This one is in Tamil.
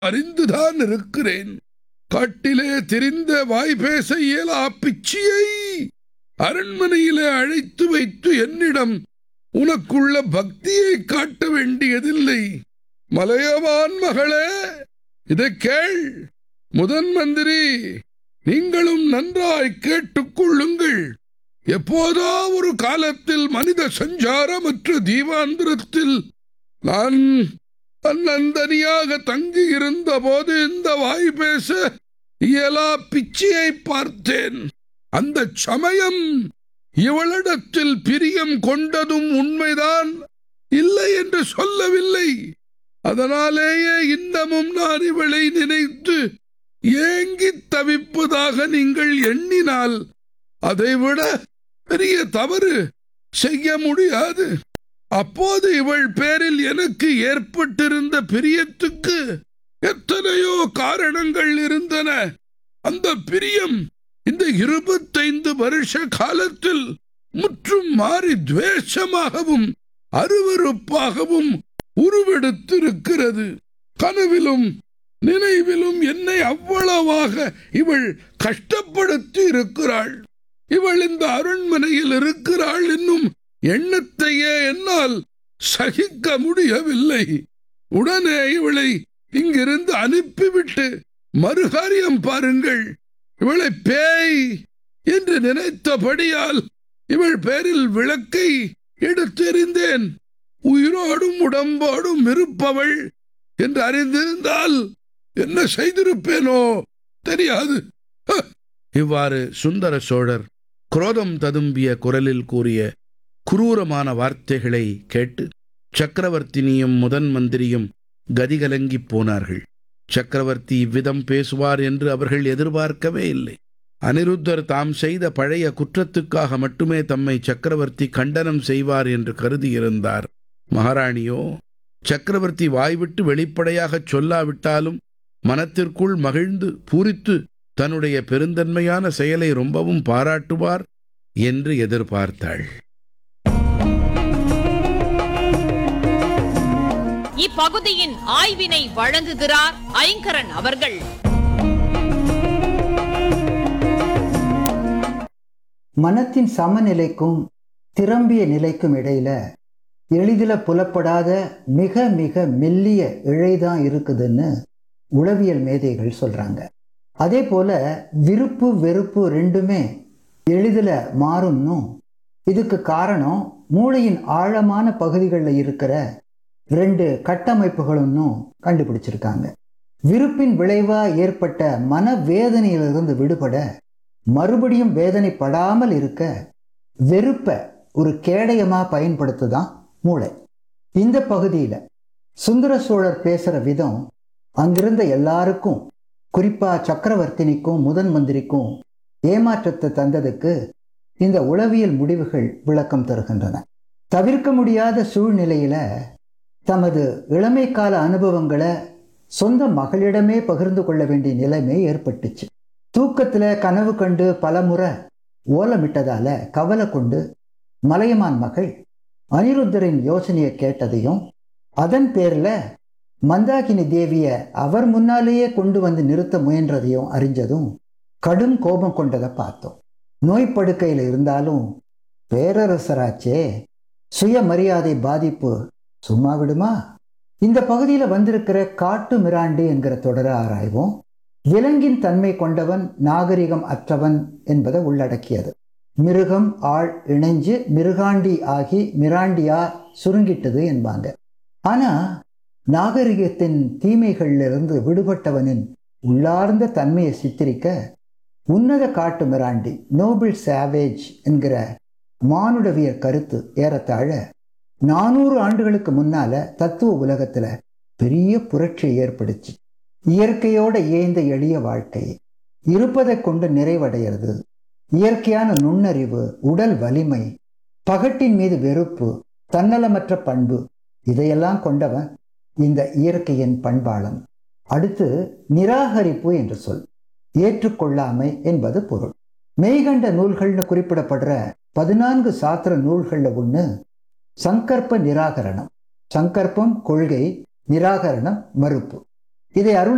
அறிந்துதான் இருக்கிறேன் காட்டிலே திரிந்த வாய் பேச இயலா பிச்சியை அரண்மனையிலே அழைத்து வைத்து என்னிடம் உனக்குள்ள பக்தியை காட்ட வேண்டியதில்லை மலையவான் மகளே இதை கேள் முதன் மந்திரி நீங்களும் நன்றாய் கேட்டுக்கொள்ளுங்கள் எப்போதோ ஒரு காலத்தில் மனித சஞ்சாரமற்ற தீவாந்திரத்தில் நான் தன்னந்தனியாக தங்கி இருந்த போது இந்த வாய் பேச இயலா பிச்சையை பார்த்தேன் அந்த சமயம் இவளிடத்தில் பிரியம் கொண்டதும் உண்மைதான் இல்லை என்று சொல்லவில்லை அதனாலேயே இன்னமும் நான் இவளை நினைத்து ஏங்கித் தவிப்பதாக நீங்கள் எண்ணினால் அதைவிட பெரிய தவறு செய்ய முடியாது அப்போது இவள் பேரில் எனக்கு ஏற்பட்டிருந்த பிரியத்துக்கு எத்தனையோ காரணங்கள் இருந்தன அந்த பிரியம் இந்த இருபத்தைந்து வருஷ காலத்தில் முற்றும் மாறி துவேஷமாகவும் அருவருப்பாகவும் உருவெடுத்திருக்கிறது கனவிலும் நினைவிலும் என்னை அவ்வளவாக இவள் கஷ்டப்படுத்தி இருக்கிறாள் இவள் இந்த அரண்மனையில் இருக்கிறாள் என்னும் எண்ணத்தையே என்னால் சகிக்க முடியவில்லை உடனே இவளை இங்கிருந்து அனுப்பிவிட்டு மறுகாரியம் பாருங்கள் இவளை பேய் என்று நினைத்தபடியால் இவள் பேரில் விளக்கை எடுத்தெறிந்தேன் உயிரோடும் உடம்போடும் இருப்பவள் என்று அறிந்திருந்தால் என்ன செய்திருப்பேனோ தெரியாது ஹ! இவ்வாறு சுந்தர சோழர் குரோதம் ததும்பிய குரலில் கூறிய குரூரமான வார்த்தைகளை கேட்டு சக்கரவர்த்தினியும் முதன் மந்திரியும் கதிகலங்கிப் போனார்கள் சக்கரவர்த்தி இவ்விதம் பேசுவார் என்று அவர்கள் எதிர்பார்க்கவே இல்லை அனிருத்தர் தாம் செய்த பழைய குற்றத்துக்காக மட்டுமே தம்மை சக்கரவர்த்தி கண்டனம் செய்வார் என்று கருதியிருந்தார் மகாராணியோ சக்கரவர்த்தி வாய்விட்டு வெளிப்படையாகச் சொல்லாவிட்டாலும் மனத்திற்குள் மகிழ்ந்து பூரித்து தன்னுடைய பெருந்தன்மையான செயலை ரொம்பவும் பாராட்டுவார் என்று எதிர்பார்த்தாள் இப்பகுதியின் ஆய்வினை வழங்குகிறார் ஐங்கரன் அவர்கள் மனத்தின் சமநிலைக்கும் திரம்பிய நிலைக்கும் இடையில எளிதில புலப்படாத மிக மிக மெல்லிய இழைதான் இருக்குதுன்னு உளவியல் மேதைகள் சொல்றாங்க அதே போல விருப்பு வெறுப்பு ரெண்டுமே எளிதில் மாறும்னும் இதுக்கு காரணம் மூளையின் ஆழமான பகுதிகளில் இருக்கிற ரெண்டு கட்டமைப்புகளும்னு கண்டுபிடிச்சிருக்காங்க விருப்பின் விளைவா ஏற்பட்ட மனவேதனையிலிருந்து விடுபட மறுபடியும் வேதனைப்படாமல் இருக்க வெறுப்பை ஒரு கேடயமா பயன்படுத்துதான் மூளை இந்த பகுதியில் சுந்தர சோழர் பேசுற விதம் அங்கிருந்த எல்லாருக்கும் குறிப்பா சக்கரவர்த்தினிக்கும் முதன் மந்திரிக்கும் ஏமாற்றத்தை தந்ததுக்கு இந்த உளவியல் முடிவுகள் விளக்கம் தருகின்றன தவிர்க்க முடியாத சூழ்நிலையில தமது இளமை கால அனுபவங்களை சொந்த மகளிடமே பகிர்ந்து கொள்ள வேண்டிய நிலைமை ஏற்பட்டுச்சு தூக்கத்துல கனவு கண்டு பலமுறை ஓலமிட்டதால கவலை கொண்டு மலையமான் மகள் அனிருத்தரின் யோசனையை கேட்டதையும் அதன் பேர்ல மந்தாகினி தேவிய அவர் முன்னாலேயே கொண்டு வந்து நிறுத்த முயன்றதையும் அறிஞ்சதும் கடும் கோபம் கொண்டதை பார்த்தோம் நோய் படுக்கையில் இருந்தாலும் பேரரசராச்சே சுயமரியாதை பாதிப்பு சும்மா விடுமா இந்த பகுதியில் வந்திருக்கிற காட்டு மிராண்டி என்கிற தொடரை ஆராய்வோம் விலங்கின் தன்மை கொண்டவன் நாகரிகம் அற்றவன் என்பதை உள்ளடக்கியது மிருகம் ஆள் இணைஞ்சு மிருகாண்டி ஆகி மிராண்டியா சுருங்கிட்டது என்பாங்க ஆனா நாகரிகத்தின் தீமைகளிலிருந்து விடுபட்டவனின் உள்ளார்ந்த தன்மையை சித்தரிக்க உன்னத காட்டு மிராண்டி நோபிள் சாவேஜ் என்கிற மானுடவியல் கருத்து ஏறத்தாழ நானூறு ஆண்டுகளுக்கு முன்னால தத்துவ உலகத்துல பெரிய புரட்சியை ஏற்படுச்சு இயற்கையோட ஏந்த எளிய வாழ்க்கை இருப்பதை கொண்டு நிறைவடைகிறது இயற்கையான நுண்ணறிவு உடல் வலிமை பகட்டின் மீது வெறுப்பு தன்னலமற்ற பண்பு இதையெல்லாம் கொண்டவன் இந்த இயற்கையின் பண்பாளன் அடுத்து நிராகரிப்பு என்று சொல் ஏற்றுக்கொள்ளாமை என்பது பொருள் மெய்கண்ட நூல்கள்னு குறிப்பிடப்படுற பதினான்கு சாத்திர நூல்கள்ல ஒண்ணு சங்கற்ப நிராகரணம் சங்கற்பம் கொள்கை நிராகரணம் மறுப்பு இதை அருள்